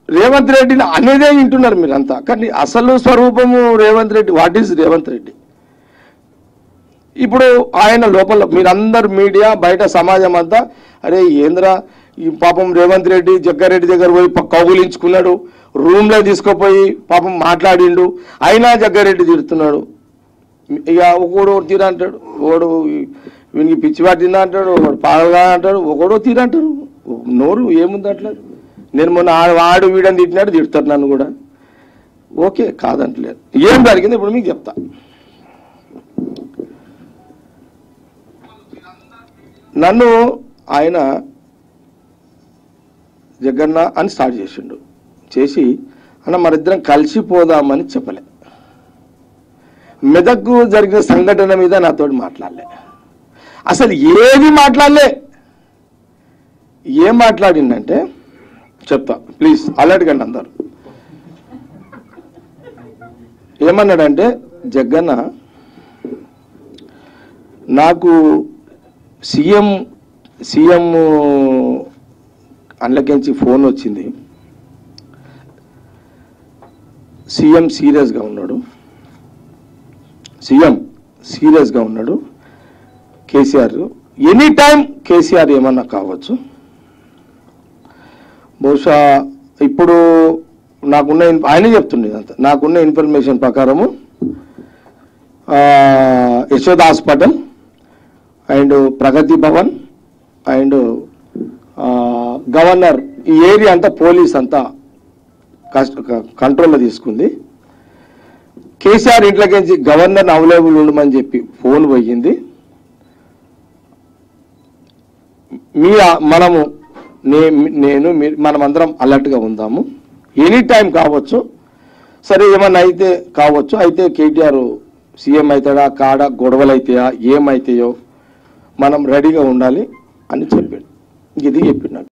రేవంత్ రెడ్డిని అనేదే వింటున్నారు మీరంతా కానీ అసలు స్వరూపము రేవంత్ రెడ్డి వాట్ ఈజ్ రేవంత్ రెడ్డి ఇప్పుడు ఆయన లోపల మీరందరు మీడియా బయట సమాజం అంతా అరే ఏంద్రా ఈ పాపం రేవంత్ రెడ్డి జగ్గారెడ్డి దగ్గర పోయి ప- కౌగులించుకున్నాడు రూమ్లో తీసుకుపోయి పాపం మాట్లాడిండు అయినా జగ్గారెడ్డి తిడుతున్నాడు ఇక ఒకడు తీర అంటాడు ఒకడు వీనికి పిచ్చి పట్టిందా అంటాడు ఒకడు పాడగా అంటాడు ఒకడో తీర అంటాడు నోరు ఏముంది అట్లా నేను మొన్న ఆ- వాడు వీడని తిట్టినాడు తిడతారు నన్ను కూడా ఓకే కాదంటలేదు ఏం జరిగింది ఇప్పుడు మీకు చెప్తా నన్ను ఆయన జగన్న అని స్టార్ట్ చేసిండు చేసి అన్న మరిద్దరం కలిసిపోదామని చెప్పలే మెదక్కు జరిగిన సంఘటన మీద నాతో మాట్లాడలే అసలు ఏది మాట్లాడలే ఏం మాట్లాడిందంటే చెప్తా ప్లీజ్ అలర్ట్ కండి అందరు ఏమన్నాడంటే జగన్న నాకు సీఎం సీఎం అందులోకించి ఫోన్ వచ్చింది సీఎం సీరియస్గా ఉన్నాడు సీఎం సీరియస్గా ఉన్నాడు కేసీఆర్ ఎనీ టైం కేసీఆర్ ఏమన్నా కావచ్చు బహుశా ఇప్పుడు నాకున్న ఇన్- ఆయనే చెప్తుండే ఇదంతా నాకున్న ఇన్ఫర్మేషన్ ప్రకారము ఆ, Yashoda hospital and Pragathi Bhavan and ఆ, గవర్నర్ ఈ ఏరియా అంతా పోలీస్ అంతా కస్ట్- క- కంట్రోల్లో తీసుకుంది కేసీఆర్ ఇంట్లోకి గవర్నర్ అవైలబుల్ ఉండమని చెప్పి ఫోన్ పోయింది మీ మనము నే- నేను మీ- మనమందరం అలర్ట్గా ఉందాము ఎనీ టైం కావచ్చు సరే ఏమన్నా అయితే కావచ్చు అయితే కేటీఆర్ సీఎం అవుతాడా కాడా గొడవలు అవుతాయా ఏమైతాయో మనం రెడీగా ఉండాలి అని చెప్పాడు ఇది చెప్పిండు నాకు